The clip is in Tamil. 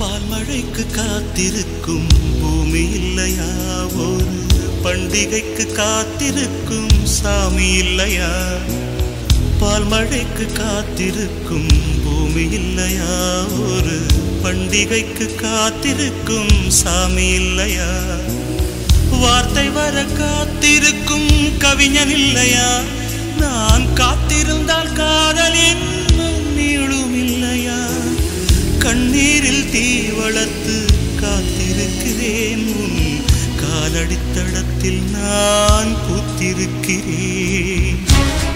பால் மழைக்கு காத்திருக்கும் பூமி இல்லையா ஒரு பண்டிகைக்கு காத்திருக்கும் சாமி இல்லையா பால் மழைக்கு காத்திருக்கும் பூமி இல்லையா ஒரு பண்டிகைக்கு காத்திருக்கும் சாமி இல்லையா வார்த்தை வர காத்திருக்கும் கவிஞன் இல்லையா நான் காத்திருந்தால் காதலின் நீளும் இல்லையா கண்ணீரில் தீ வளர்த்து காத்திருக்கிறேன் உன் காலடித்தடத்தில் நான் பூத்திருக்கிறேன்